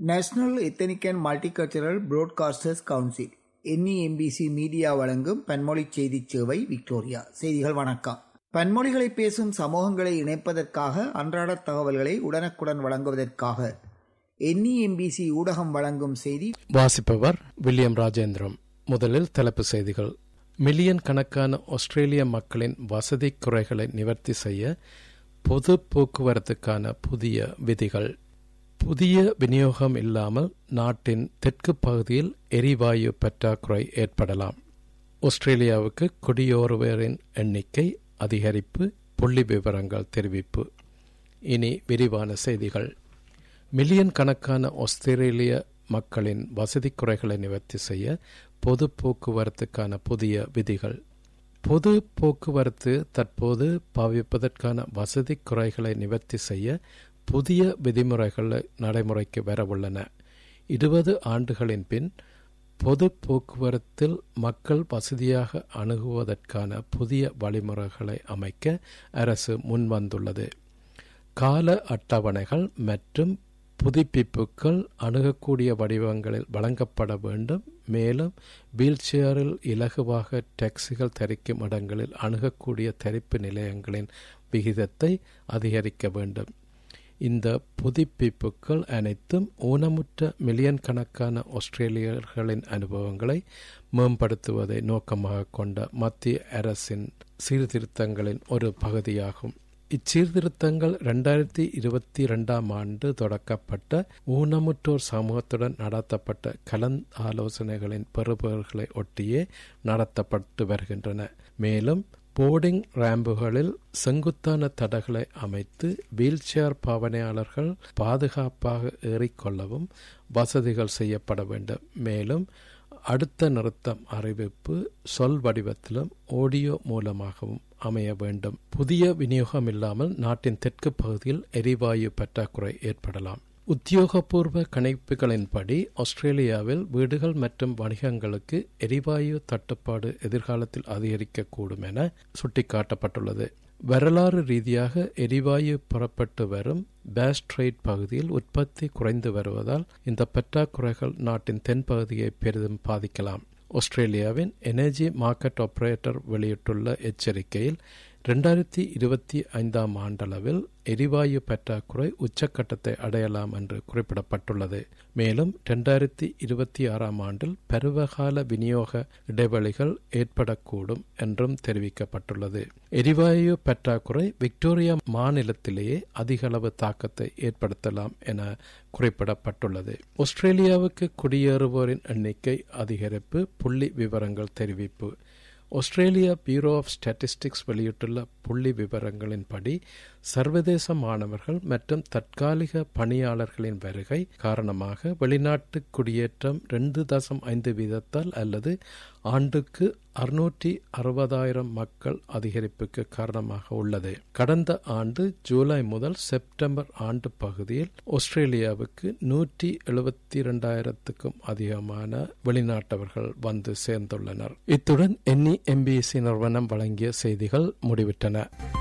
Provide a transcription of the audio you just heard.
national ethnic and multicultural broadcasters council NEMBC media வழங்கும் பன்மொழி செய்தி சேவை விக்டோரியா செய்திகள் வணக்கம் பன்மொழிகளை பேசும் சமூகங்களை இணைப்பதற்காக அன்றாட தகவல்களை உடனுக்குடன் வழங்குவதற்காக என்இஎம்பிசி ஊடகம் வழங்கும் செய்தி வாசிப்பவர் வில்லியம் ராஜேந்திரம் முதலில் தலைப்பு செய்திகள் மில்லியன் கணக்கான ஆஸ்திரேலிய மக்களின் வசதி குறைகளை நிவர்த்தி செய்ய பொது போக்குவரத்துக்கான புதிய விதிகள் புதிய விநியோகம் இல்லாமல் நாட்டின் தெற்கு பகுதியில் எரிவாயு பற்றாக்குறை ஏற்படலாம் ஆஸ்திரேலியாவுக்கு குடியோருவரின் எண்ணிக்கை அதிகரிப்பு புள்ளி விவரங்கள் தெரிவிப்பு இனி விரிவான செய்திகள் மில்லியன் கணக்கான ஆஸ்திரேலிய மக்களின் வசதி குறைகளை நிவர்த்தி செய்ய பொது போக்குவரத்துக்கான புதிய விதிகள் பொது போக்குவரத்து தற்போது பாவிப்பதற்கான வசதி குறைகளை நிவர்த்தி செய்ய புதிய விதிமுறைகளை நடைமுறைக்கு வரவுள்ளன இருபது ஆண்டுகளின் பின் பொது போக்குவரத்தில் மக்கள் வசதியாக அணுகுவதற்கான புதிய வழிமுறைகளை அமைக்க அரசு முன்வந்துள்ளது கால அட்டவணைகள் மற்றும் புதுப்பிப்புகள் அணுகக்கூடிய வடிவங்களில் வழங்கப்பட வேண்டும் மேலும் வீல்சேரில் இலகுவாக டாக்ஸிகள் தரிக்கும் இடங்களில் அணுகக்கூடிய தரிப்பு நிலையங்களின் விகிதத்தை அதிகரிக்க வேண்டும் இந்த புதுப்பிப்புகள் அனைத்தும் ஊனமுற்ற மில்லியன் கணக்கான ஆஸ்திரேலியர்களின் அனுபவங்களை மேம்படுத்துவதை நோக்கமாக கொண்ட மத்திய அரசின் சீர்திருத்தங்களின் ஒரு பகுதியாகும் இச்சீர்திருத்தங்கள் இரண்டாயிரத்தி இருபத்தி இரண்டாம் ஆண்டு தொடக்கப்பட்ட ஊனமுற்றோர் சமூகத்துடன் நடத்தப்பட்ட கலந்து ஆலோசனைகளின் பெறுபவர்களை ஒட்டியே நடத்தப்பட்டு வருகின்றன மேலும் போர்டிங் ரேம்புகளில் செங்குத்தான தடகளை அமைத்து வீல்சேர் பாவனையாளர்கள் பாதுகாப்பாக ஏறிக்கொள்ளவும் வசதிகள் செய்யப்பட வேண்டும் மேலும் அடுத்த நிறுத்தம் அறிவிப்பு சொல் வடிவத்திலும் ஆடியோ மூலமாகவும் அமைய வேண்டும் புதிய விநியோகம் இல்லாமல் நாட்டின் தெற்கு பகுதியில் எரிவாயு பற்றாக்குறை ஏற்படலாம் உத்தியோகபூர்வ கணிப்புகளின்படி ஆஸ்திரேலியாவில் வீடுகள் மற்றும் வணிகங்களுக்கு எரிவாயு தட்டுப்பாடு எதிர்காலத்தில் அதிகரிக்கக்கூடும் என சுட்டிக்காட்டப்பட்டுள்ளது வரலாறு ரீதியாக எரிவாயு புறப்பட்டு வரும் பேஸ்ட்ரைட் பகுதியில் உற்பத்தி குறைந்து வருவதால் இந்த பற்றாக்குறைகள் நாட்டின் தென்பகுதியை பெரிதும் பாதிக்கலாம் ஆஸ்திரேலியாவின் எனர்ஜி மார்க்கெட் ஆபரேட்டர் வெளியிட்டுள்ள எச்சரிக்கையில் இரண்டாயிரத்தி இருபத்தி ஐந்தாம் ஆண்டளவில் எரிவாயு பற்றாக்குறை உச்சக்கட்டத்தை அடையலாம் என்று குறிப்பிடப்பட்டுள்ளது மேலும் இரண்டாயிரத்தி இருபத்தி ஆறாம் ஆண்டில் பருவகால விநியோக இடைவெளிகள் ஏற்படக்கூடும் என்றும் தெரிவிக்கப்பட்டுள்ளது எரிவாயு பற்றாக்குறை விக்டோரியா மாநிலத்திலேயே அதிக அளவு தாக்கத்தை ஏற்படுத்தலாம் என குறிப்பிடப்பட்டுள்ளது ஆஸ்திரேலியாவுக்கு குடியேறுவோரின் எண்ணிக்கை அதிகரிப்பு புள்ளி விவரங்கள் தெரிவிப்பு ஆஸ்திரேலியா பியூரோ ஆஃப் ஸ்டாட்டிஸ்டிக்ஸ் வெளியிட்டுள்ள புள்ளி விவரங்களின்படி சர்வதேச மாணவர்கள் மற்றும் தற்காலிக பணியாளர்களின் வருகை காரணமாக வெளிநாட்டு குடியேற்றம் ரெண்டு தசம் ஐந்து வீதத்தால் அல்லது ஆண்டுக்கு அறுநூற்றி அறுபதாயிரம் மக்கள் அதிகரிப்புக்கு காரணமாக உள்ளது கடந்த ஆண்டு ஜூலை முதல் செப்டம்பர் ஆண்டு பகுதியில் ஆஸ்திரேலியாவுக்கு நூற்றி எழுபத்தி இரண்டாயிரத்துக்கும் அதிகமான வெளிநாட்டவர்கள் வந்து சேர்ந்துள்ளனர் இத்துடன் என்இ எம்பிஎஸ்சி நிறுவனம் வழங்கிய செய்திகள் முடிவிட்டன